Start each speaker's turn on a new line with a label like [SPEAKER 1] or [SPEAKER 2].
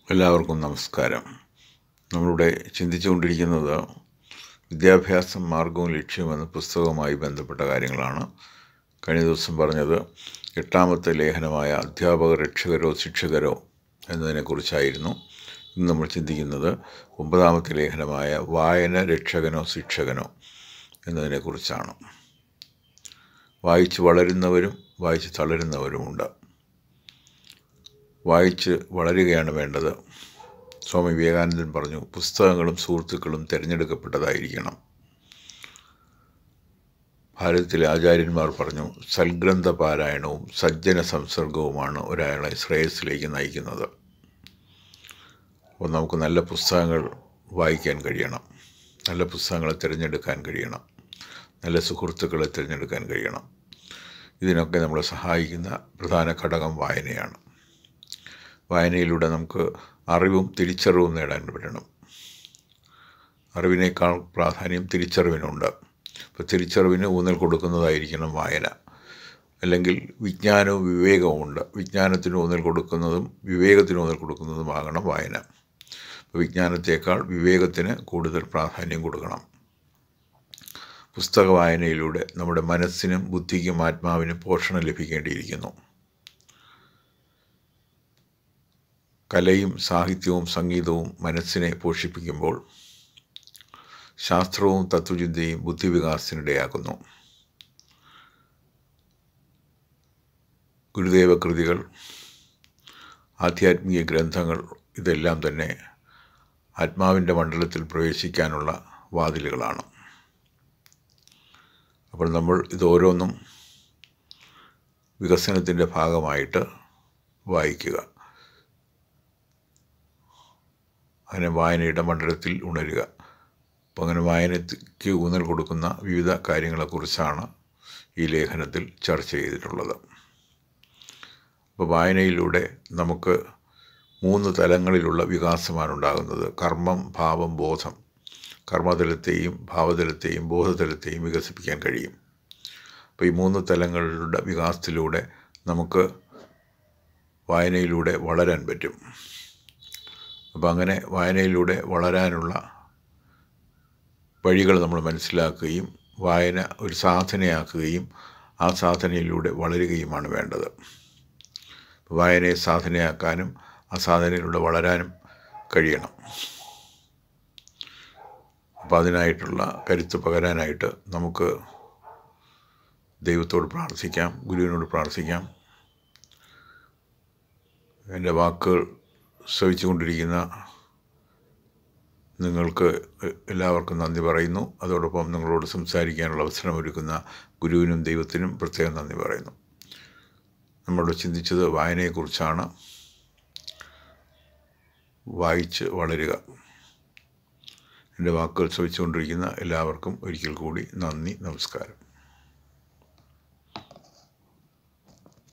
[SPEAKER 1] എല്ലാവർക്കും നമസ്കാരം നമ്മളിവിടെ ചിന്തിച്ചുകൊണ്ടിരിക്കുന്നത് വിദ്യാഭ്യാസം മാർഗവും ലക്ഷ്യവും എന്ന പുസ്തകവുമായി ബന്ധപ്പെട്ട കാര്യങ്ങളാണ് കഴിഞ്ഞ ദിവസം പറഞ്ഞത് എട്ടാമത്തെ ലേഖനമായ അധ്യാപകർ രക്ഷകരോ ശിക്ഷകരോ എന്നതിനെക്കുറിച്ചായിരുന്നു ഇന്ന് നമ്മൾ ചിന്തിക്കുന്നത് ഒമ്പതാമത്തെ ലേഖനമായ വായന രക്ഷകനോ ശിക്ഷകനോ എന്നതിനെക്കുറിച്ചാണ് വായിച്ച് വളരുന്നവരും വായിച്ച് തളരുന്നവരുമുണ്ട് വായിച്ച് വളരുകയാണ് വേണ്ടത് സ്വാമി വിവേകാനന്ദൻ പറഞ്ഞു പുസ്തകങ്ങളും സുഹൃത്തുക്കളും തിരഞ്ഞെടുക്കപ്പെട്ടതായിരിക്കണം ഭാരതത്തിലെ ആചാര്യന്മാർ പറഞ്ഞു സൽഗ്രന്ഥ പാരായണവും സജ്ജന സംസർഗവുമാണ് ഒരാളെ ശ്രേയസ്സിലേക്ക് നയിക്കുന്നത് അപ്പോൾ നമുക്ക് നല്ല പുസ്തകങ്ങൾ വായിക്കാൻ കഴിയണം നല്ല പുസ്തകങ്ങളെ തിരഞ്ഞെടുക്കാൻ കഴിയണം നല്ല സുഹൃത്തുക്കളെ തിരഞ്ഞെടുക്കാൻ കഴിയണം ഇതിനൊക്കെ നമ്മളെ സഹായിക്കുന്ന പ്രധാന ഘടകം വായനയാണ് വായനയിലൂടെ നമുക്ക് അറിവും തിരിച്ചറിവും നേടാൻ പറ്റണം അറിവിനേക്കാൾ പ്രാധാന്യം തിരിച്ചറിവിനുണ്ട് അപ്പോൾ തിരിച്ചറിവിന് ഊന്നൽ കൊടുക്കുന്നതായിരിക്കണം വായന അല്ലെങ്കിൽ വിജ്ഞാനവും വിവേകവും ഉണ്ട് വിജ്ഞാനത്തിന് ഊന്നൽ കൊടുക്കുന്നതും വിവേകത്തിന് ഊന്നൽ കൊടുക്കുന്നതുമാകണം വായന അപ്പോൾ വിജ്ഞാനത്തേക്കാൾ വിവേകത്തിന് കൂടുതൽ പ്രാധാന്യം കൊടുക്കണം പുസ്തക വായനയിലൂടെ നമ്മുടെ മനസ്സിനും ബുദ്ധിക്കും ആത്മാവിനും പോഷണം ലഭിക്കേണ്ടിയിരിക്കുന്നു കലയും സാഹിത്യവും സംഗീതവും മനസ്സിനെ പോഷിപ്പിക്കുമ്പോൾ ശാസ്ത്രവും തത്വചിന്തയും ബുദ്ധിവികാസത്തിനിടയാക്കുന്നു ഗുരുദേവ കൃതികൾ ആധ്യാത്മിക ഗ്രന്ഥങ്ങൾ ഇതെല്ലാം തന്നെ ആത്മാവിൻ്റെ മണ്ഡലത്തിൽ പ്രവേശിക്കാനുള്ള വാതിലുകളാണ് അപ്പോൾ നമ്മൾ ഇത് ഓരോന്നും വികസനത്തിൻ്റെ ഭാഗമായിട്ട് വായിക്കുക അങ്ങനെ വായനയുടെ മണ്ഡലത്തിൽ ഉണരുക അപ്പോൾ അങ്ങനെ വായനയ്ക്ക് ഊന്നൽ കൊടുക്കുന്ന വിവിധ കാര്യങ്ങളെക്കുറിച്ചാണ് ഈ ലേഖനത്തിൽ ചർച്ച ചെയ്തിട്ടുള്ളത് അപ്പോൾ വായനയിലൂടെ നമുക്ക് മൂന്ന് തലങ്ങളിലുള്ള വികാസമാണ് ഉണ്ടാകുന്നത് കർമ്മം ഭാവം ബോധം കർമ്മതലത്തെയും ഭാവതലത്തെയും ബോധതലത്തെയും വികസിപ്പിക്കാൻ കഴിയും അപ്പോൾ ഈ മൂന്ന് തലങ്ങളുടെ വികാസത്തിലൂടെ നമുക്ക് വായനയിലൂടെ വളരാൻ പറ്റും അപ്പോൾ അങ്ങനെ വായനയിലൂടെ വളരാനുള്ള വഴികൾ നമ്മൾ മനസ്സിലാക്കുകയും വായന ഒരു സാധനയാക്കുകയും ആ സാധനയിലൂടെ വളരുകയുമാണ് വേണ്ടത് വായനയെ സാധനയാക്കാനും ആ സാധനയിലൂടെ വളരാനും കഴിയണം അപ്പോൾ അതിനായിട്ടുള്ള കരുത്ത് പകരാനായിട്ട് നമുക്ക് ദൈവത്തോട് പ്രാർത്ഥിക്കാം ഗുരുവിനോട് പ്രാർത്ഥിക്കാം എൻ്റെ വാക്കുകൾ ശ്രവിച്ചുകൊണ്ടിരിക്കുന്ന നിങ്ങൾക്ക് എല്ലാവർക്കും നന്ദി പറയുന്നു അതോടൊപ്പം നിങ്ങളോട് സംസാരിക്കാനുള്ള അവസരമൊരുക്കുന്ന ഗുരുവിനും ദൈവത്തിനും പ്രത്യേകം നന്ദി പറയുന്നു നമ്മളോട് ചിന്തിച്ചത് വായനയെക്കുറിച്ചാണ് വായിച്ച് വളരുക എൻ്റെ വാക്കുകൾ ശ്രവിച്ചുകൊണ്ടിരിക്കുന്ന എല്ലാവർക്കും ഒരിക്കൽ കൂടി നന്ദി നമസ്കാരം